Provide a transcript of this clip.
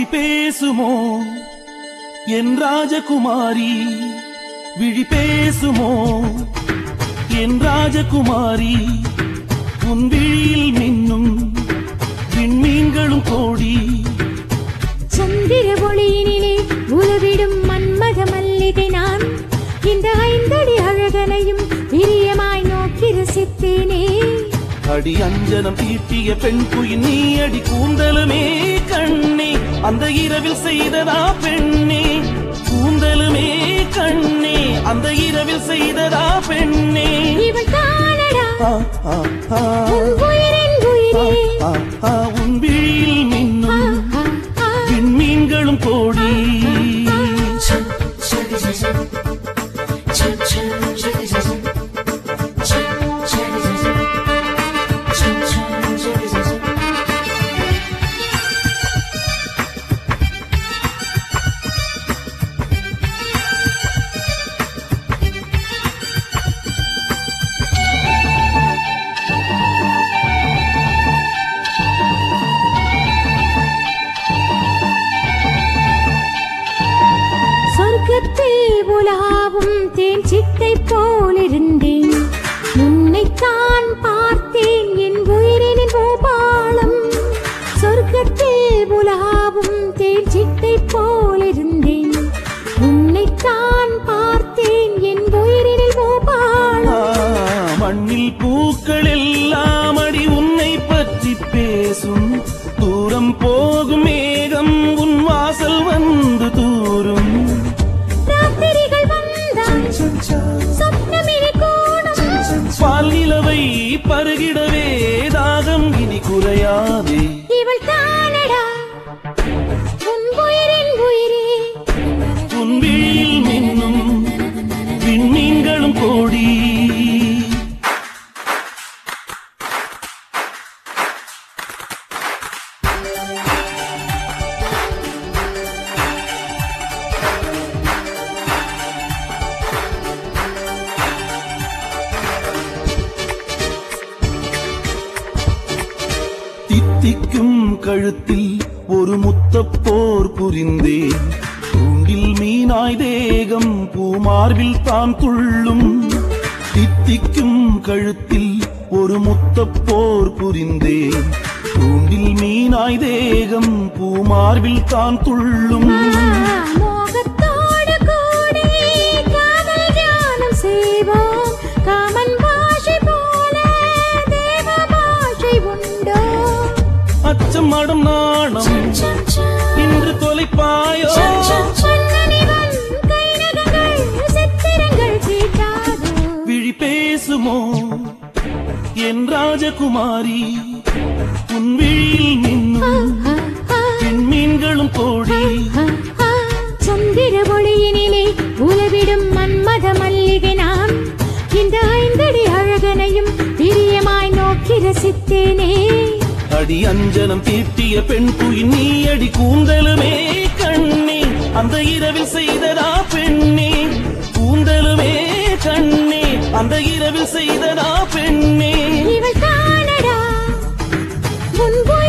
விழி பேசுமோ என் ராஜகுமாரி விழி பேசுமோ என் ராஜகுமாரி உன் விழியில் மின்னும் விண்மீன்களும் கோடி சந்திர ஒளியினிலே உலவிடும் மன்மத மல்லிகை நான் இந்த ஐந்தடி அழகனையும் பிரியமாய் நோக்கி ரசித்தேனே அடி அஞ்சனம் தீட்டிய பெண் குயின் நீ அடி கூந்தலுமே கண்ணே அந்த இரவில் செய்ததா பெண்ணே கூந்தலுமே கண்ணே அந்த இரவில் செய்ததா பெண்ணே இவள் தானடா ஆ, ஆ, ஆ, உன் உயிரின் உயிரே ஆ, ஆ, உன் விழியில் ஆ, மின்னும் ஆ, ஆ. விண்மீன்களும் கோடி சொர்க்கத்தில் உலாவும் தேன் சிட்டை போலிருந்தேன் உன்னைத்தான் பார்த்தேன் என் உயிரினின் பூபாலம் சொர்க்கத்தில் உலாவும் தேன் சிட்டை போலிருந்தேன் உன்னைத்தான் பார்த்தேன் என் உயிரினில் ஆ, பூபாலம் மண்ணில் பூக்கள் எல்லாம் அடி உன்னை பற்றி பேசும் தூரம் போகும் மேகம் உன் வாசல் வந்து தூரும் ராத்திரிகள் வந்தால் சொப்னமிழி கூடும் பால் நிலவை பருகிடவே தாகம் இனி குறையாதே இவள் தானடா உன் உயிரின் உயிரே உன் விழியில் மின்னும் விண்மீன்களும் கோடி தித்திக்கும் கழுத்தில் ஒரு முத்தப்போர் புரிந்தேன் தூண்டில் மீனாய் தேகம் பூமார்பில் தான் துள்ளும் தித்திக்கும் கழுத்தில் ஒரு முத்தப்போர் புரிந்தேன் தூண்டில் மீனாய் தேகம் பூமார்பில் தான் துள்ளும் மோகத்தோடு கூடி காதல் தியானம் செய்வோம் காமன் பாஷை போல தேவ பாஷை உண்டோ அச்சம் மடம் நாணம் இன்று தொலைப்பாயோ மன்னனிவன் கைநகங்கள் சித்திரங்கள் தீட்டாதோ விழி பேசுமோ என் ராஜகுமாரி உன் விழியில் நின்னும் ஆ, ஆ, விண்மீன்களும் கோடி ஆ, ஆ. சந்திர ஒளியினிலே உலவிடும் மன்மத மல்லிகை நான் இந்த ஐந்தடி அழகனையும் பிரியமாய் நோக்கி ரசித்தேனே அடி அஞ்சனம் தீட்டிய பெண் குயின் நீ அடி கூந்தலுமே கண்ணே அந்த இரவில் செய்ததா பெண்ணே கூந்தலுமே கண்ணே அந்த இரவில் செய்ததா பெண்ணே இவள் தானடா உன்